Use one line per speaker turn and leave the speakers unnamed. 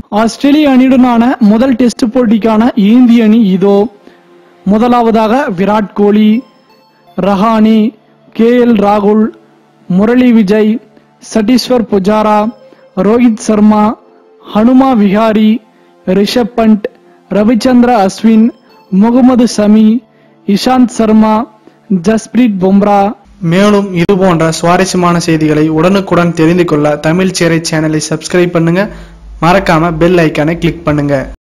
ஆஸ்திரேலிய அணியுடனான முதல் டெஸ்ட் போட்டிக்கான இந்திய அணி இதோ முதலாவதாக விராட் கோலி ரஹானி கே எல் ராகுல் முரளி விஜய் சட்டீஸ்வர் புஜாரா ரோஹித் சர்மா ஹனுமா விஹாரி ரிஷப் பண்ட் ரவிச்சந்திர அஸ்வின் முகமது சமி இஷாந்த் சர்மா ஜஸ்பிரீத் பும்ரா
மேலும் இது போன்ற சுவாரஸ்யமான செய்திகளை உடனுக்குடன் தெரிந்து கொள்ள தமிழ் சேரை சேனலை சப்ஸ்கிரைப் பண்ணுங்க மறக்காம பெல் ஐக்கானை கிளிக் பண்ணுங்க